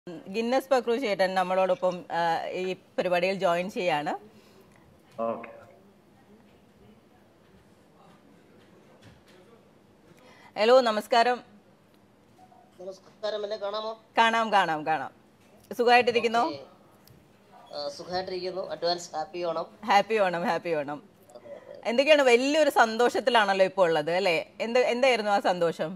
Guinness Pakru ചേട്ടൻ നമ്മളോടൊപ്പം ആ, ഈ പരിപാടിയിൽ ജോയിൻ ചെയ്യാണ് ഓക്കെ ഹലോ നമസ്കാരം നമസ്കാരം എന്നെ കാണാമോ കാണാം കാണാം കാണാം സുഖമായിട്ടിരിക്കുന്നോ ആ, സുഖമായിട്ടിരിക്കുന്നു advance happy Onam happy Onam happy Onam എന്തൊക്കെയാണ് വലിയൊരു സന്തോഷത്തിലാണല്ലോ ഇപ്പോൾ ഉള്ളത് അല്ലേ എന്ത് എന്തായിരുന്നു ആ സന്തോഷം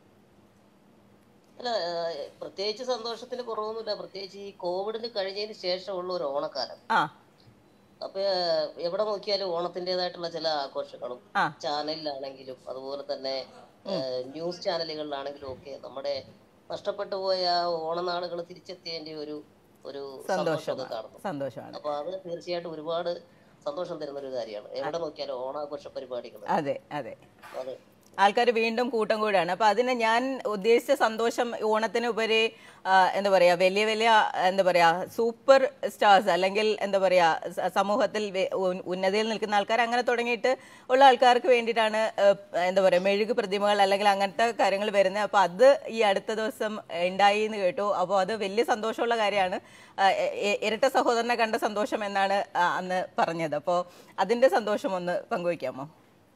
അല്ല ആ, പ്രത്യേകിച്ച് സന്തോഷത്തിന് കുറവൊന്നുമില്ല പ്രത്യേകിച്ച് ഈ കോവിഡിന് കഴിഞ്ഞതിന് ശേഷമുള്ള ഒരു ഓണക്കാലം ആ അപ്പൊ ആ, എവിടെ നോക്കിയാലും ഓണത്തിൻ്റെതായിട്ടുള്ള ചില ആഘോഷങ്ങളും ആ. ചാനലിലാണെങ്കിലും അതുപോലെ തന്നെ ആ, ന്യൂസ് ചാനലുകളിലാണെങ്കിലും ഒക്കെ നമ്മുടെ നഷ്ടപ്പെട്ടു പോയ ആ ഓണനാളുകൾ തിരിച്ചെത്തിയതിന്റെ ഒരു ഒരു സന്തോഷമൊക്കെ കാണുന്നു സന്തോഷമാണ് അപ്പൊ അത് തീർച്ചയായിട്ടും ഒരുപാട് സന്തോഷം തരുന്ന ഒരു കാര്യമാണ് എവിടെ നോക്കിയാലും ഓണാഘോഷ പരിപാടികൾ അതെ അതെ അതെ ആൾക്കാർ വീണ്ടും കൂട്ടം കൂടാണ് അപ്പൊ അതിന് ഞാൻ ഉദ്ദേശിച്ച സന്തോഷം ഓണത്തിന് ഉപരി ആ, എന്താ പറയാ വലിയ വലിയ എന്താ പറയാ സൂപ്പർ സ്റ്റാർസ് അല്ലെങ്കിൽ എന്താ പറയാ സ- സമൂഹത്തിൽ വെ- ഉൻ- ഉന്നതിയിൽ നിൽക്കുന്ന ആൾക്കാർ അങ്ങനെ തുടങ്ങിയിട്ട് ഉള്ള ആൾക്കാർക്ക് വേണ്ടിയിട്ടാണ് ഏ, എന്താ പറയാ മെഴുക് പ്രതിമകൾ അല്ലെങ്കിൽ അങ്ങനത്തെ കാര്യങ്ങൾ വരുന്നത് അപ്പൊ അത് ഈ അടുത്ത ദിവസം ഉണ്ടായി എന്ന് കേട്ടു അപ്പോൾ അത് വലിയ സന്തോഷമുള്ള കാര്യമാണ് ആ, എ- എ- ഇരട്ട സഹോദരനെ കണ്ട സന്തോഷം എന്നാണ് ആ, അന്ന് പറഞ്ഞത് അപ്പോൾ അതിന്റെ സന്തോഷം ഒന്ന് പങ്കുവയ്ക്കാമോ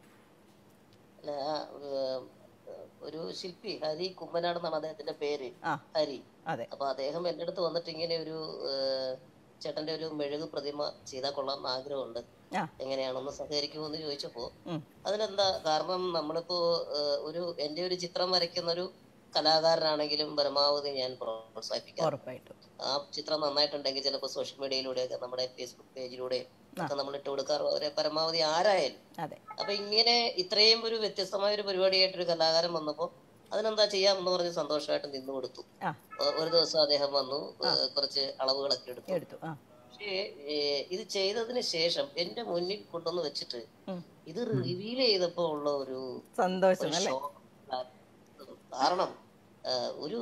അല്ല, ആ, ഏഹ്, ഒരു ശില്പി ഹരി കുമ്പനാട് എന്നാണ് അദ്ദേഹത്തിന്റെ പേര് ആ. ഹരി അതെ അപ്പൊ അദ്ദേഹം എൻ്റെ അടുത്ത് വന്നിട്ട് ഇങ്ങനെ ഒരു ഏഹ്, ചേട്ടന്റെ ഒരു മെഴുകു പ്രതിമ ചെയ്താൽ കൊള്ളാമെന്ന് ആഗ്രഹമുണ്ട് ആ എങ്ങനെയാണെന്ന് സഹകരിക്കുമോ എന്ന് ചോദിച്ചപ്പോ ഉം. അതിനെന്താ കാരണം നമ്മളിപ്പോ ഏഹ്, ഒരു എൻ്റെ ഒരു ചിത്രം വരയ്ക്കുന്ന ഒരു കലാകാരനാണെങ്കിലും പരമാവധി ഞാൻ പ്രോത്സാഹിപ്പിക്കാം ഉറപ്പായിട്ടും ആ ചിത്രം നന്നായിട്ടുണ്ടെങ്കിൽ ചിലപ്പോൾ സോഷ്യൽ മീഡിയയിലൂടെയൊക്കെ നമ്മുടെ ഫേസ്ബുക്ക് പേജിലൂടെ ഒക്കെ നമ്മൾ ഇട്ട് കൊടുക്കാറ് അവരെ പരമാവധി ആരായാലും അതെ അപ്പൊ ഇങ്ങനെ ഇത്രയും ഒരു വ്യത്യസ്തമായ ഒരു പരിപാടിയായിട്ടൊരു കലാകാരൻ വന്നപ്പോ അതിനെന്താ ചെയ്യാം എന്ന് പറഞ്ഞ് സന്തോഷമായിട്ട് നിന്നു കൊടുത്തു ആ ഒ- ഒരു ദിവസം അദ്ദേഹം വന്നു ഏഹ് കുറച്ച് അളവുകളൊക്കെ എടുത്തു എടുത്തു ആ പക്ഷേ ഏഹ് ഇത് ചെയ്തതിന് ശേഷം എന്റെ മുന്നിൽ കൊണ്ടുവന്ന് വെച്ചിട്ട് ഉം. ഇത് റിവീൽ ചെയ്തപ്പോ ഉള്ള ഒരു സന്തോഷം ഒരു അല്ലേ shock. കാരണം ഏഹ് ഒരു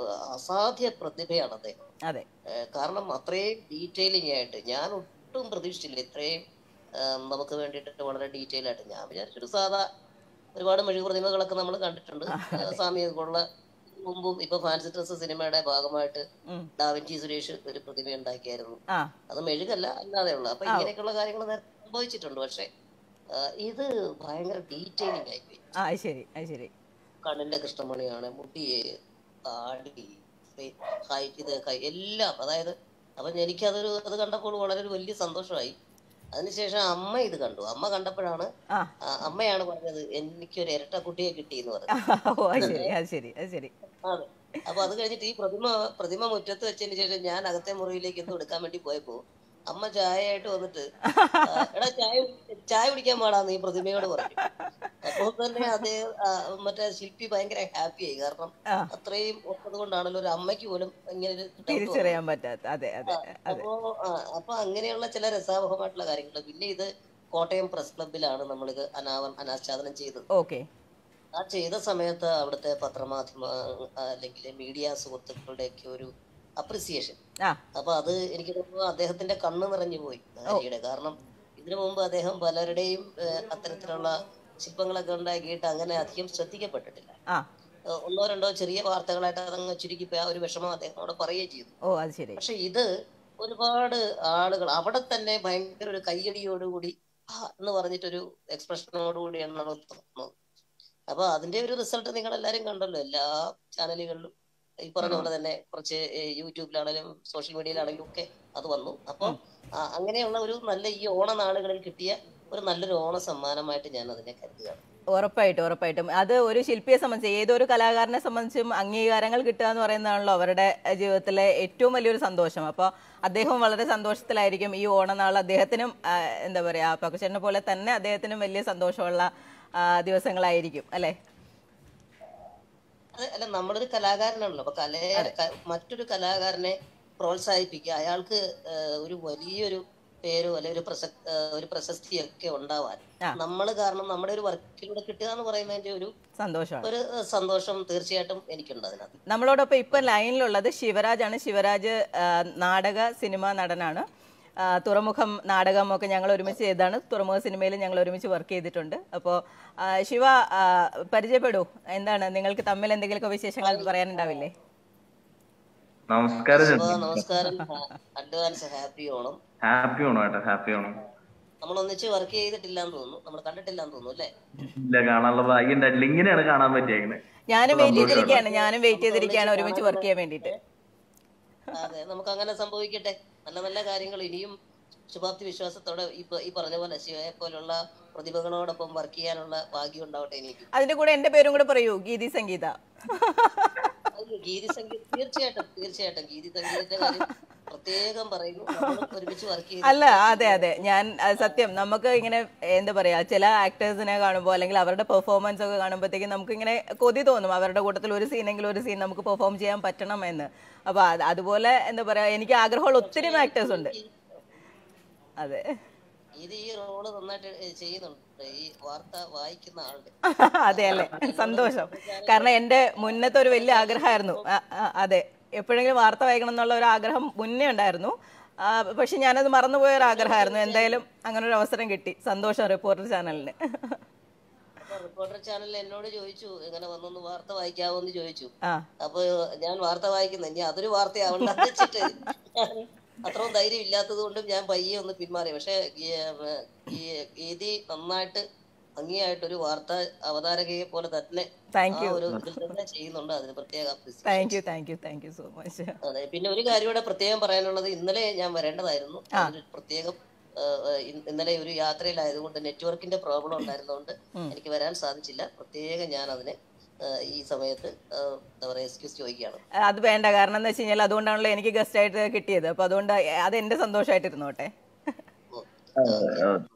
അസാധ്യ പ്രതിഭയാണ് അദ്ദേഹം അതെ ഏഹ് കാരണം അത്രയും ഡീറ്റെയിലിംഗ് ആയിട്ട് ഞാൻ ഒട്ടും പ്രതീക്ഷിച്ചില്ല ഇത്രയും ഏഹ് നമുക്ക് വേണ്ടിയിട്ട് വളരെ ഡീറ്റെയിൽ ആയിട്ട് ഞാൻ വിചാരിച്ചൊരു സാധാ ഒരുപാട് മെഴുകു പ്രതിമകളൊക്കെ നമ്മൾ കണ്ടിട്ടുണ്ട് ഏഹ് സാമൂഹികമുള്ള മുമ്പും ഇപ്പൊ ഫാൻസി ഡ്രസ് സിനിമയുടെ ഭാഗമായിട്ട് ഉം. ഡാവിൻചി സുരേഷ് ഒരു പ്രതിമ ഉണ്ടാക്കിയായിരുന്നു ആ അത് മെഴുകല്ല അല്ലാതെയുള്ള അപ്പൊ ഇങ്ങനെയൊക്കെയുള്ള കാര്യങ്ങൾ നേരത്തെ സംഭവിച്ചിട്ടുണ്ട് പക്ഷെ ഏഹ് ഇത് ഭയങ്കര ഡീറ്റെയിലിംഗ് ആയിപ്പോയി ആ അത് ശരി അത് ശരി കണ്ണിന്റെ കൃഷ്ണമണിയാണ് മുടിയെ താടി ഹൈറ്റ് ഇത് കൈ എല്ലാം അതായത് അപ്പൊ എനിക്കതൊരു അത് കണ്ടപ്പോൾ വളരെ ഒരു വലിയ സന്തോഷമായി അതിനുശേഷം അമ്മ ഇത് കണ്ടു അമ്മ കണ്ടപ്പോഴാണ് ആ ആ, അമ്മയാണ് പറഞ്ഞത് എനിക്കൊരു ഇരട്ട കുട്ടിയെ കിട്ടി എന്ന് പറഞ്ഞു ഓ അത് ശരി അത് ശരി അത് ശരി അതെ അപ്പൊ അത് കഴിഞ്ഞിട്ട് ഈ പ്രതിമ പ്രതിമ മുറ്റത്ത് വെച്ചതിന് ശേഷം ഞാൻ അകത്തെ മുറിയിലേക്ക് എന്തോ എടുക്കാൻ വേണ്ടി പോയപ്പോ അമ്മ ചായയായിട്ട് വന്നിട്ട് ആ, എടാ ചായ കുടി- ചായ കുടിക്കാൻ പാടാന്ന് ഈ പ്രതിമയോട് പറഞ്ഞു അപ്പോൾ തന്നെ അത് മറ്റേ ശില്പി ഭയങ്കര ഹാപ്പിയായി കാരണം ആ. അത്രയും ഒപ്പത് കൊണ്ടാണല്ലോ ഒരു അമ്മയ്ക്ക് പോലും ഇങ്ങനെ ഒരു doubt വന്നത്. തിരിച്ചറിയാൻ പറ്റാത്ത അതെ അതെ അതെ അപ്പോ ആ, അപ്പൊ അങ്ങനെയുള്ള ചില രസാവഹമായിട്ടുള്ള കാര്യങ്ങൾ പിന്നെ ഇത് കോട്ടയം പ്രസ് ക്ലബിലാണ് നമ്മളിത് അനാവർ അനാച്ഛാദനം ചെയ്തത് ഓക്കെ ആ ചെയ്ത സമയത്ത് അവിടുത്തെ പത്രമാധ്യമ അല്ലെങ്കിൽ മീഡിയ സുഹൃത്തുക്കളുടെയൊക്കെ ഒരു അപ്രിസിയേഷൻ ആ അപ്പൊ അത് എനിക്ക് തോന്നുന്നു അദ്ദേഹത്തിന്റെ കണ്ണ് നിറഞ്ഞു പോയി ഹരിയുടെ കാരണം ഇതിനു മുമ്പ് അദ്ദേഹം പലരുടെയും ഏഹ്, അത്തരത്തിലുള്ള ശില്പങ്ങളൊക്കെ ഉണ്ടാക്കിയിട്ട് അങ്ങനെ അധികം ശ്രദ്ധിക്കപ്പെട്ടിട്ടില്ല ആ ഏഹ്, ഒന്നോ രണ്ടോ ചെറിയ വാർത്തകളായിട്ട് അതങ്ങ് ചുരുക്കിപ്പോയി ആ ഒരു വിഷമം അദ്ദേഹം അവിടെ പറയുകയും ചെയ്തു ഓ അത് ശരി പക്ഷെ ഇത് ഒരുപാട് ആളുകൾ അവിടെ തന്നെ ഭയങ്കര ഒരു കയ്യടിയോടുകൂടി ആ എന്ന് പറഞ്ഞിട്ടൊരു എക്സ്പ്രഷനോടുകൂടിയാണ് നമ്മൾ തുറന്നത് അപ്പൊ അതിന്റെ ഒരു റിസൾട്ട് നിങ്ങൾ എല്ലാരും കണ്ടല്ലോ എല്ലാ ചാനലുകളിലും ഈ പറഞ്ഞ പോലെ തന്നെ കുറച്ച് ഏഹ്, യൂട്യൂബിലാണെങ്കിലും സോഷ്യൽ മീഡിയയിലാണെങ്കിലും ഒക്കെ അത് വന്നു അപ്പൊ ആ, അങ്ങനെയുള്ള ഒരു നല്ല ഈ ഓണ നാളുകളിൽ കിട്ടിയ ഒരു നല്ലൊരു ഓണ സമ്മാനമായിട്ട് ഞാൻ അതിനെ കരുതുകയാണ് ഉറപ്പായിട്ടും ഉറപ്പായിട്ടും അത് ഒരു ശില്പിയെ സംബന്ധിച്ച് ഏതൊരു കലാകാരനെ സംബന്ധിച്ചും അംഗീകാരങ്ങൾ കിട്ടുക എന്ന് പറയുന്നതാണല്ലോ അവരുടെ ജീവിതത്തിലെ ഏറ്റവും വലിയൊരു സന്തോഷം അപ്പോൾ അദ്ദേഹം വളരെ സന്തോഷത്തിലായിരിക്കും ഈ ഓണനാൾ അദ്ദേഹത്തിനും ആ, എന്താ പറയാ പക്കുചേട്ടനെ പോലെ തന്നെ അദ്ദേഹത്തിനും വലിയ സന്തോഷമുള്ള ആ, ദിവസങ്ങളായിരിക്കും അല്ലെ അത് അല്ല നമ്മളൊരു കലാകാരനാണല്ലോ അപ്പൊ കലയെ ക- മറ്റൊരു കലാകാരനെ പ്രോത്സാഹിപ്പിക്കുക അയാൾക്ക് ഏഹ്, ഒരു വലിയൊരു പേരോ അല്ലെ ഒരു പ്രസ ഏഹ്, ഒരു പ്രശസ്തിയൊക്കെ ഉണ്ടാവാൻ ആ. നമ്മൾ കാരണം നമ്മുടെ ഒരു വർക്കിലൂടെ കിട്ടുക എന്ന് പറയുന്നതിന്റെ ഒരു സന്തോഷമാണ് ഒരു ഏഹ്, സന്തോഷം തീർച്ചയായിട്ടും എനിക്കുണ്ട് അതിനകത്ത് നമ്മളോടൊപ്പം ഇപ്പം ലൈനിലുള്ളത് ശിവരാജാണ് ശിവരാജ് ആ, നാടക സിനിമ നടനാണ് ആ, തുറമുഖം നാടകമൊക്കെ ഞങ്ങൾ ഒരുമിച്ച് ചെയ്താണ് തുറമുഖ സിനിമയിൽ ഞങ്ങൾ ഒരുമിച്ച് വർക്ക് ചെയ്തിട്ടുണ്ട് അപ്പോൾ ശിവ ആ, പരിചയപ്പെടൂ എന്താണ് നിങ്ങൾക്ക് തമ്മിൽ എന്തെങ്കിലുമൊക്കെ വിശേഷങ്ങൾ പറയാനുണ്ടാവില്ലേ നമസ്കാരം ശിവ ചേട്ടാ നമസ്കാരം അഡ്വാൻസ് ഹാപ്പി ഓണം ഹാപ്പി ആണോ ഏട്ടാ ഹാപ്പി ആണോ നമ്മൾ ഒന്നിച്ച് വർക്ക് ചെയ്തിട്ടില്ലാന്ന് തോന്നുന്നു നമ്മൾ കണ്ടിട്ടില്ലാന്ന് തോന്നുന്നു അല്ലേ ഇല്ല കാണാനുള്ള ഭാഗ്യം ഉണ്ടായിട്ടില്ല ഇങ്ങനെയാണ് കാണാൻ പറ്റിയേക്കണേ ഞാനും വെയിറ്റ് സന്തോഷമാണ്. ചെയ്തിരിക്കുകയാണ് ഞാനും വെയിറ്റ് ചെയ്തിരിക്കുകയാണ് ഒരുമിച്ച് വർക്ക് ചെയ്യാൻ വേണ്ടിയിട്ട് അതെ നമുക്ക് അങ്ങനെ സംഭവിക്കട്ടെ നല്ല നല്ല കാര്യങ്ങൾ ഇനിയും ശുഭാപ്തി വിശ്വാസത്തോടെ ഈ പ- ഈ പറഞ്ഞ പോലെ ശിവയെ പോലുള്ള പ്രതിഭകളോടൊപ്പം വർക്ക് ചെയ്യാനുള്ള ഭാഗ്യം ഉണ്ടാവട്ടെ എനിക്ക് അതിന്റെ കൂടെ എന്റെ പേരും കൂടെ പറയൂ ഗീതി സംഗീത അയ്യോ, ഗീതി സംഗീതം തീർച്ചയായിട്ടും തീർച്ചയായിട്ടും ഗീതി സംഗീതത്തിന്റെ കാര്യം പ്രത്യേകം പറയുന്നു നമ്മൾ ഒരുമിച്ച് വർക്ക് ചെയ്ത് അല്ല അതെ അതെ ഞാൻ അത് സത്യം നമുക്ക് ഇങ്ങനെ എന്താ പറയാ ചില ആക്ടേഴ്സിനെ കാണുമ്പോൾ അല്ലെങ്കിൽ അവരുടെ പെർഫോമൻസ് ഒക്കെ കാണുമ്പോഴത്തേക്കും നമുക്ക് ഇങ്ങനെ കൊതി തോന്നും അവരുടെ കൂട്ടത്തിൽ ഒരു സീനെങ്കിലും ഒരു സീൻ നമുക്ക് പെർഫോം ചെയ്യാൻ പറ്റണം എന്ന് അപ്പൊ അത് അതുപോലെ എന്താ പറയാ എനിക്ക് ആഗ്രഹമുള്ള ഒത്തിരി ആക്ടേഴ്സ് ഉണ്ട് അതെ ഇത് ഈ റോള് നന്നായിട്ട് ചെയ്യുന്നുണ്ട് ഈ വാർത്ത വായിക്കുന്ന ആളുടെ അതെ അല്ലേ സന്തോഷം കാരണം എന്റെ മുന്നത്തെ ഒരു വലിയ ആഗ്രഹമായിരുന്നു ആ, ആ, അതെ എപ്പോഴെങ്കിലും വാർത്ത വായിക്കണം എന്നുള്ള ഒരു ആഗ്രഹം മുന്നേ ഉണ്ടായിരുന്നു ആ, പക്ഷെ ഞാനത് മറന്നുപോയ ഒരു ആഗ്രഹമായിരുന്നു എന്തായാലും അങ്ങനെ ഒരു അവസരം കിട്ടി സന്തോഷം റിപ്പോർട്ടർ ചാനലിന് അപ്പൊ റിപ്പോർട്ടർ ചാനലിൽ എന്നോട് ചോദിച്ചു എങ്ങനെ വന്നൊന്ന് വാർത്ത വായിക്കാവോ എന്ന് ചോദിച്ചു ആ അപ്പൊ ഞാൻ വാർത്ത വായിക്കുന്നു ഇനി അതൊരു വാർത്തയാവണ്ട എന്ന് വെച്ചിട്ട് ഞാൻ അത്രയും ധൈര്യം ഇല്ലാത്തത് കൊണ്ടും ഞാൻ പയ്യെ ഒന്ന് പിന്മാറി പക്ഷെ ഗീതി നന്നായിട്ട് ഭംഗിയായിട്ട് ഒരു വാർത്ത അവതാരകയെ പോലെ തന്നെ താങ്ക് ആ യു ഒരു ഇതിൽ തന്നെ ചെയ്യുന്നുണ്ട് അതിന് പ്രത്യേക appreciation. Thank you thank you thank you so much അതെ പിന്നെ ഒരു കാര്യം കൂടെ പ്രത്യേകം പറയാനുള്ളത് ഇന്നലെ ഞാൻ വരേണ്ടതായിരുന്നു അതിനൊരു പ്രത്യേകം ആ, ആ, ഇ- ഇന്നലെ ഒരു യാത്രയിലായതുകൊണ്ട് നെറ്റ്വർക്കിന്റെ പ്രോബ്ലം ഉണ്ടായിരുന്നതുകൊണ്ട് എനിക്ക് വരാൻ സാധിച്ചില്ല പ്രത്യേകം ഞാൻ അതിനെ ആ, ഈ സമയത്ത് ആ, എന്താ പറയാ എക്സ്ക്യൂസ് ചോദിക്കുകയാണ് അത് വേണ്ട കാരണം എന്താ വെച്ച് കഴിഞ്ഞാൽ അതുകൊണ്ടാണല്ലോ എനിക്ക് ഗസ്റ്റ് ആയിട്ട് കിട്ടിയത് അപ്പൊ അതുകൊണ്ട് അത് എന്റെ സന്തോഷമായിട്ടിരുന്നോട്ടെ ഓ, അതെ, അതെ.